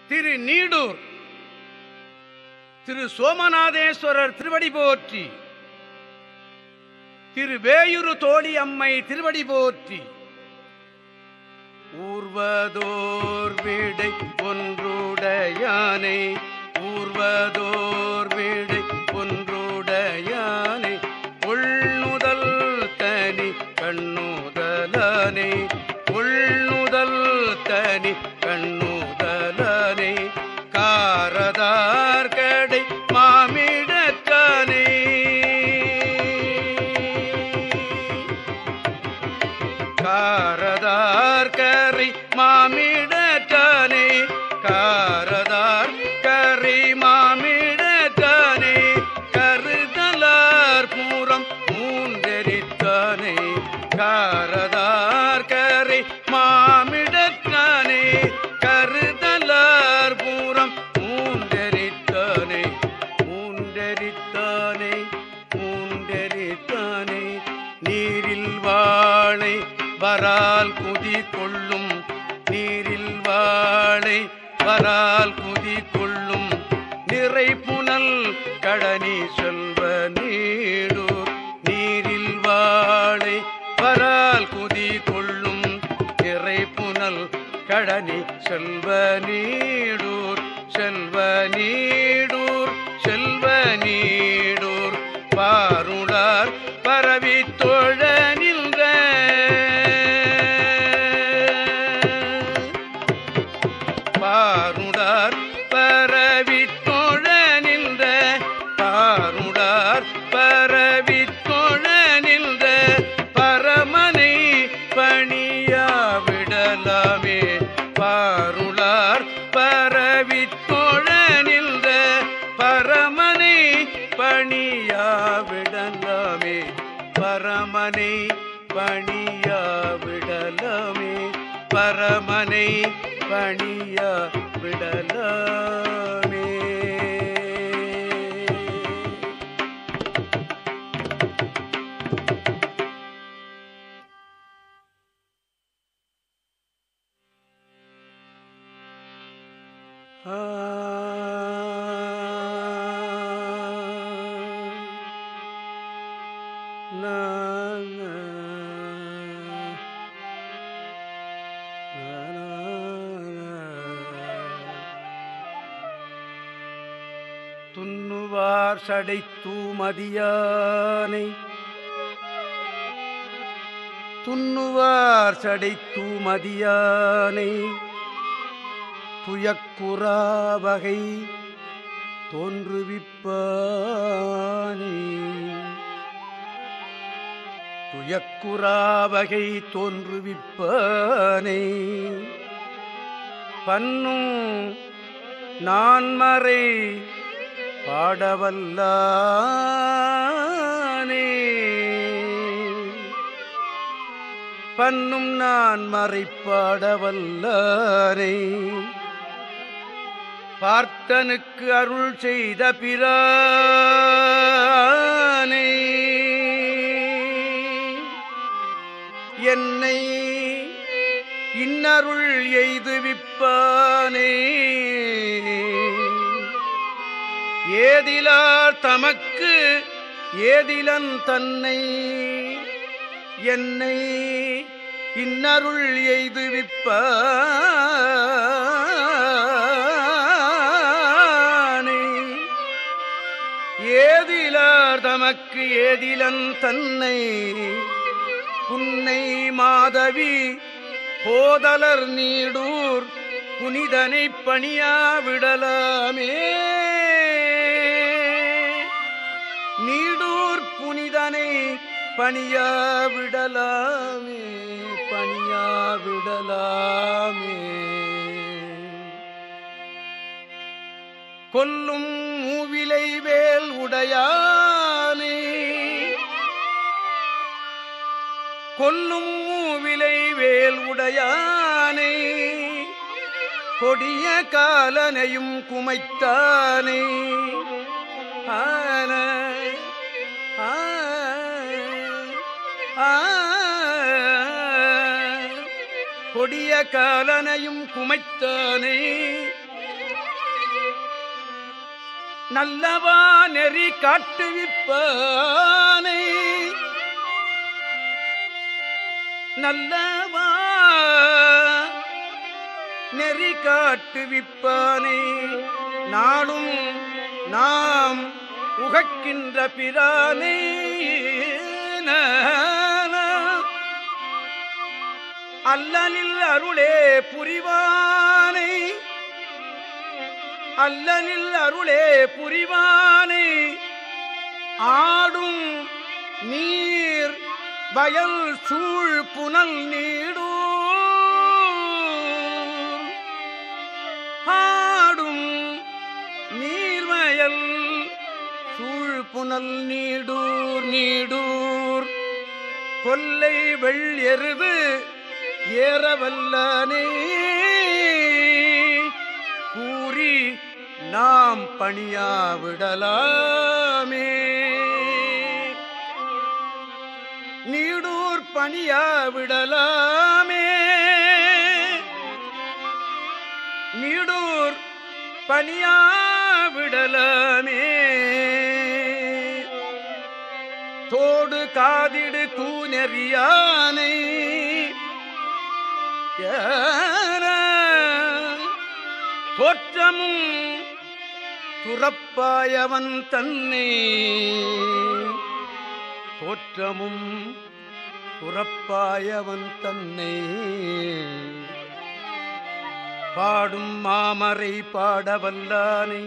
திரு நீடூர் திரு சோமநாதேஸ்வரர் திருவடி போற்றி திரு வேயுரு தோழி அம்மை திருவடி போற்றி ஊர்வதோர் வீடை ஒன்றுடையானை ஊர்வதோர் வீடை ஒன்றுடையானை உள்நுதல் தனி கண்ணுதலனை உள்நுதல் தனி கண்ணுதலனை காரதார் கடை மாமிடக்கானை காரதார் கரை மாமிடத்தானே காரதார் கரை மாமிடத்தானே கருதலார் பூரம் மூன்றெரித்தானே காரதார் கரை மாமிடத்தானே கருதலார் பூரம் மூன்றெரித்தானே மூன்றெரித்தானே மூன்றெரித்தானே நீரில் வாழை வரால் குதி கொள்ளும் நீரில் வாழை வரால் குதி கொள்ளும் நிறை புனல் கடனி செல்வ நீடூர் நீரில் வாழை வரால் குதி கொள்ளும் நிறை புனல் கடனி செல்வ நீடூர் செல்வ நீடூர் செல்வ நீடூர் பாருளார் பரவி தோழ நின்ற பாருடார் பரவி தோழ நின்ற பாருடார் பரவி தோழ நின்ற பரமனை பணியா விடலாமே பாருளார் பரவி தோழ நின்ற பரமனை பணியா விடலாமே பரமனை பணியா விடலாமே பரமனை பணியா விடலாமே துன்னுவார் சடை தூமதியானை துன்னுவார் சடை தூமதியானை துயக்குறா வகை தோன்றுவிப்பானே துயக்குறா வகை தோன்றுவிப்பானே பன்னும் நான்மறை பாடவல்லானே பன்னும் நான் மறைப்பாடவல்லானே பார்த்தனுக்கு அருள் செய்த பிரானே என்னை இன்னருள் எய்துவிப்பானே ஏதிலார் தமக்கு ஏதிலன் தன்னை என்னை இன்னருள் எய்துவிப்பானே ஏதிலார் தமக்கு ஏதிலன் தன்னை புன்னை மாதவி போதலர் நீடூர் புனிதனை பணியா விடலாமே நீடூர் புனிதனை பணியா விடலாமே பணியா விடலாமே கொல்லும் மூவிலை வேல் உடையானே கொல்லும் மூவிலை வேல் உடையானே கொடிய காலனையும் குமைத்தானே ஆன ஆ ஆ கொடிய காலனையும் குமைத்தானே நல்லவா நெறி காட்டுவிப்பானை நல்லவா நெறி காட்டுவிப்பானை நாளும் நாம் உகக்கின்ற பிரானை அல்லலில் அருளே புரிவானை அல்லலில் அருளே புரிவானை ஆடும் நீர் வயல் சூழ் புனல் நீடூர் ஆடும் நீர்வயல் சூழ் புனல் நீடூர் நீடூர் கொல்லை வெள் எருது ஏறவல்லனே கூறி நாம் பணியாவிடலாமே நீடூர் பணியாவிடலாமே நீடூர் பணியாவிடலாமே தோடு காதிடு தூநெறியானை தோற்றமும் துறப்பாயவன் தன்னை தோற்றமும் துறப்பாயவன் தன்னை பாடும் மாமரை பாடவல்லானை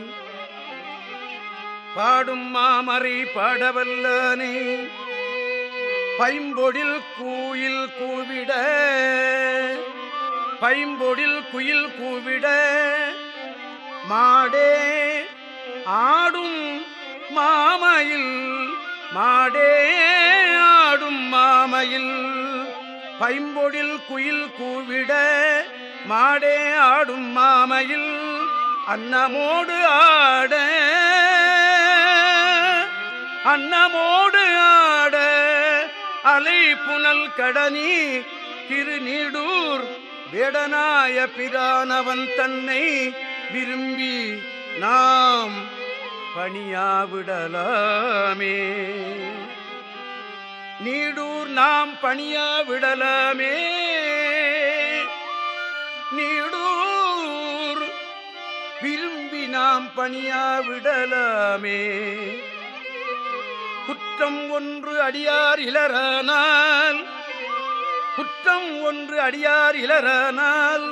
பாடும் மாமரை பாடவல்லானே பைம்பொடில் கூயில் கூவிட பைம்பொடில் குயில் கூவிட மாடே ஆடும் மாமையில் மாடே ஆடும் மாமையில் பைம்பொடில் குயில் கூவிட மாடே ஆடும் மாமையில் அன்னமோடு ஆட அன்னமோடு ஆட அலை புனல் கடனி திருநீடூர் வேடனாய பிரானவன் தன்னை விரும்பி நாம் பணியாவிடலாமே நீடூர் நாம் பணியாவிடலாமே நீடூர் விரும்பி நாம் பணியாவிடலாமே குற்றம் ஒன்று அடியார் இளரானால் குற்றம் ஒன்று அடியார் இளரானால்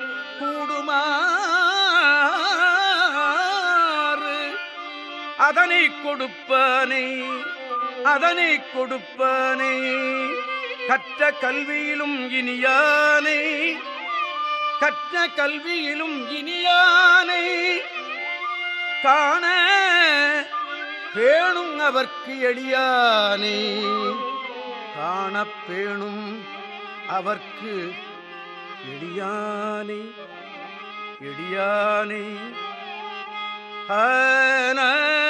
கூடுமாறு அதனை கொடுப்பானை அதனை கொடுப்பானை கற்ற கல்வியிலும் இனியானை கற்ற கல்வியிலும் இனியானை காண பேணும் அவர்க்கு எளியானே காணப் பேணும் அவர்க்கு எளியானை எளியானை ஆன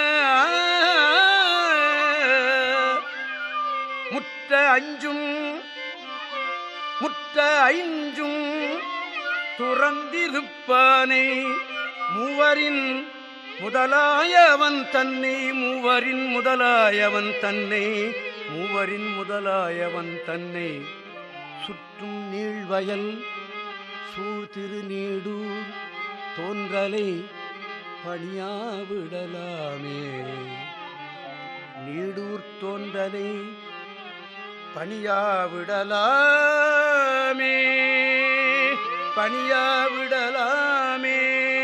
முற்ற அஞ்சும் முற்ற ஐஞ்சும் துறந்திருப்பானை மூவரின் முதலாயவன் தன்னை மூவரின் முதலாயவன் தன்னை மூவரின் முதலாயவன் தன்னை சுற்றும் நீழ்வயல் சூழ்திரு நீடூர் தோன்றலை பணியாவிடலாமே நீடூர் தோன்றலை பணியாவிடலாமே பணியாவிடலாமே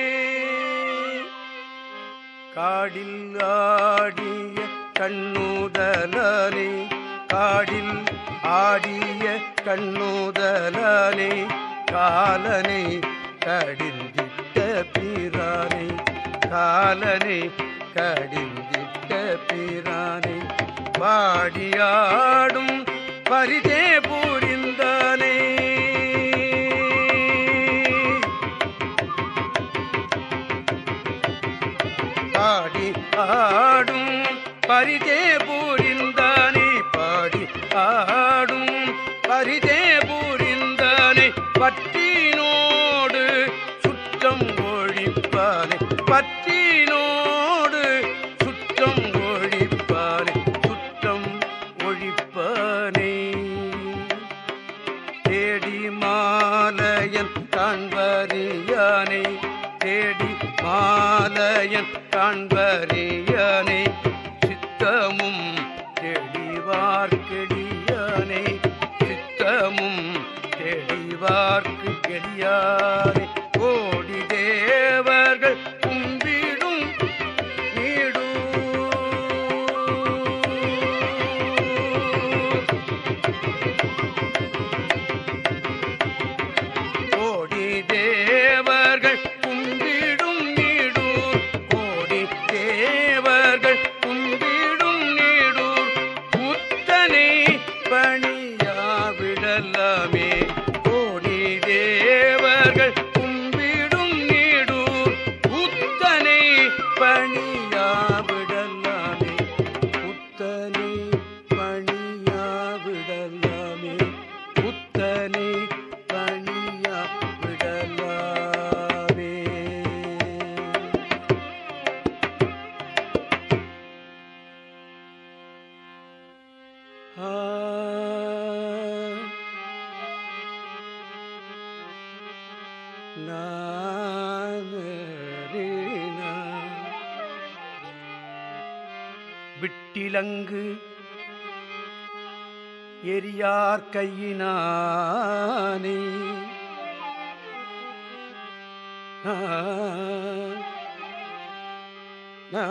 காடில் ஆடிய கண்ணுதலானே காடில் ஆடிய கண்ணுதலானே காலனை கடிந்திட்ட பீரானை காலனை கடிந்திட்ட பீரானை பாடியாடும் பரிதே பூரிந்தானே பாடி ஆடும் பரிதே பூரிந்தானே பாடி ஆடும் பரிதே பூரிந்தானே பற்றினோடு சுற்றம் ஒழிப்பானே பற்றினோடு பணியானை தேடி மாலையன் காண்பறியானை சித்தமும் தெளிவார்க்கெளியானை சித்தமும் தெளிவார்க்கு எளியானை கோடி தேவர்கள் கும்பிடும் நீடு கோடி தேவர்கள் கும்பிடும் நீடூர் கோடி தேவர்கள் கும்பிடும் நீடூர் புத்தனை பணியாவிடலாமே கோடி தேவர்கள் கும்பிடும் நீடூர் புத்தனை பணியாவிடலாமே புத்தனை பணியாவிடலாமே புத்தனை பணியா விடலாமே ஆ நானரேனா. விட்டிலங்கு எரியார் கையினானே ஆ, ஆ,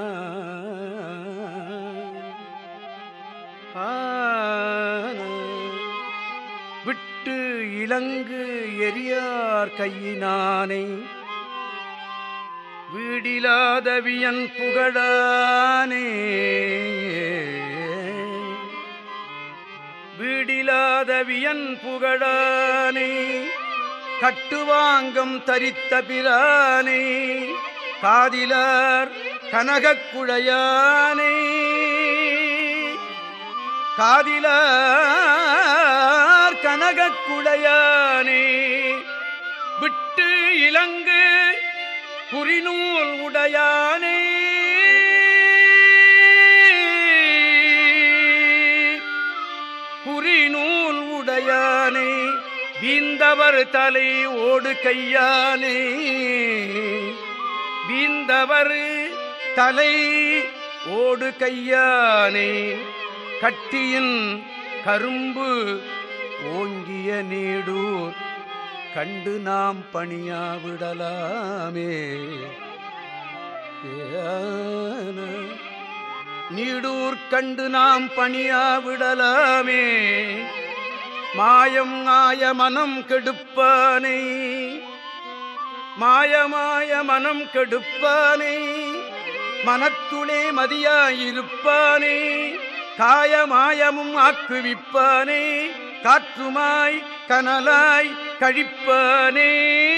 ஆ, விட்டு இலங்கு எரியார் கையினானை வீடிலாதவியன் புகழானே வீடிலாதவியன் புகழானே கட்டுவாங்கம் தரித்த பிரானே காதிலார் கனகக் குழையானே காதிலார் கனகக் குழையானே விட்டு இலங்கு குறிநூல் உடையானே குறிநூல் உடையானே வீந்தவர் தலை ஓடு கையானே வீந்தவர் தலை ஓடு கையானே கட்டியின் கரும்பு ஓங்கிய நீடூர் கண்டு நாம் பணியாவிடலாமே ஏன. நீடூர் கண்டு நாம் பணியாவிடலாமே மாயம் ஆய மனம் கெடுப்பானை மாயமாய மனம் கெடுப்பானே மனத்துளே மதியாயிருப்பானே காயமாயமும் ஆக்குவிப்பானே காற்றுமாய் கனலாய் கழிப்பானே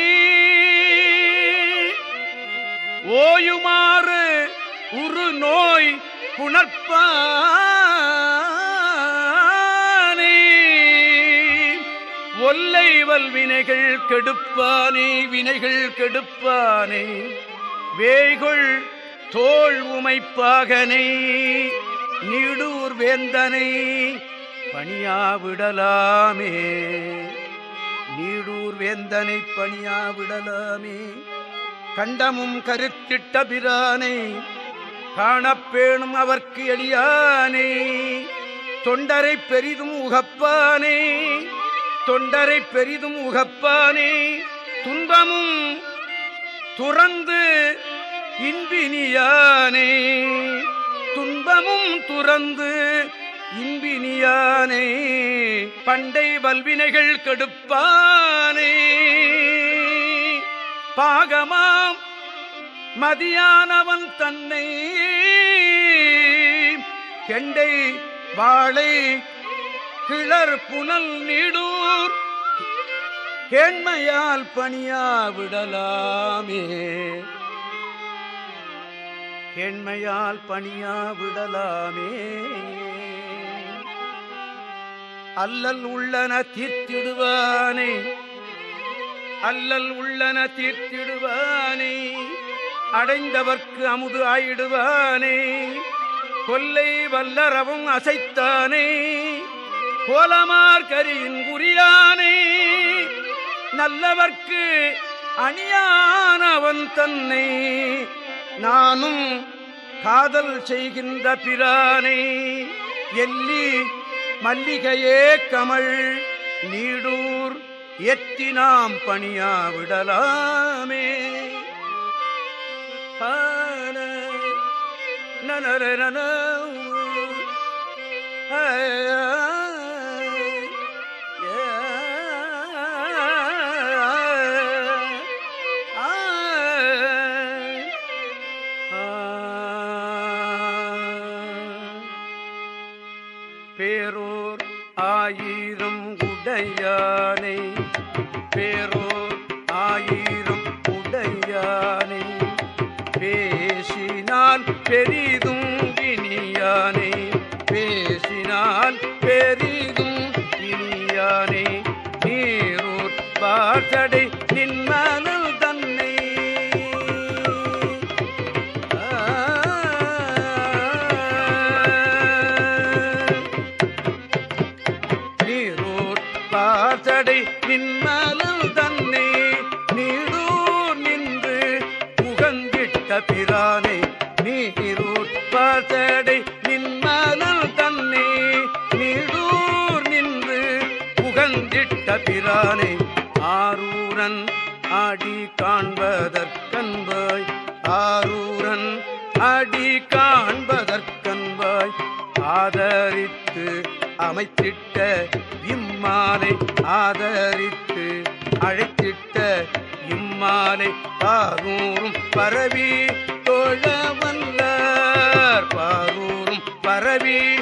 ஓயுமாறு உரு நோய் புணர்ப்பானே ஒல்லை வல்வினைகள் கெடுப்பானே வினைகள் கெடுப்பானே வேய்கொள் தோல் உமைப்பாகனை நீடூர் வேந்தனை பணியாவிடலாமே நீடூர் வேந்தனை பணியாவிடலாமே கண்டமும் கருத்திட்ட பிரானை காணப்பேணும் அவர்க்கு எளியானே தொண்டரை பெரிதும் உகப்பானே தொண்டரை பெரிதும் உகப்பானே துன்பமும் துறந்து இன்பினியானே துன்பமும் துறந்து இன்பினியானே பண்டை வல்வினைகள் கெடுப்பானே பாகமாம் மதியானவன் தன்னை கெண்டை வாழை கிளர் புனல் நீடூர் கேண்மையால் பணியா விடலாமே கேண்மையால் பணியா விடலாமே அல்லல் உள்ளன தீர்த்திடுவானே அல்லல் உள்ளன தீர்த்திடுவானே அடைந்தவர்க்கு அமுது ஆயிடுவானே கொல்லை வல்லரவும் அசைத்தானே கோலமார் கரியின் குறியானே நல்லவர்க்கு அணியானவன் தன்னை நானும் காதல் செய்கின்ற பிரானை எல்லி மல்லிகையே கமள் நீடூர் எத்தி நாம் பணியா விடலாமே பால நனர நன பேரோர் ஆயிரம் உடையானை பேரோர் ஆயிரம் உடையானை பேசினால் பெரிதும் இனியானை பேசினால் பெரிதும் இனியானை நீரூர் பார்த்தடை நின்மனல் தன்னை நீரூர் பார்த்தடை நின்மலல் தன்னை நீடூர் நின்று முகந்திட்ட பிரானை நீரூர் பார்த்தடை நின்மலல் தன்னை நீடூர் நின்று முகந்திட்ட பிரானை ஆரூரன் ஆடி காண்பதற்கன்பாய் ஆரூரன் அடி காண்பதற்கன்பாய் ஆதரித்து அமைத்திட்ட இம்மாலை ஆதரித்து அழைத்திட்ட இம்மாலை பாரூரும் பரவி தோழவல்லார் பாரூரும் பரவி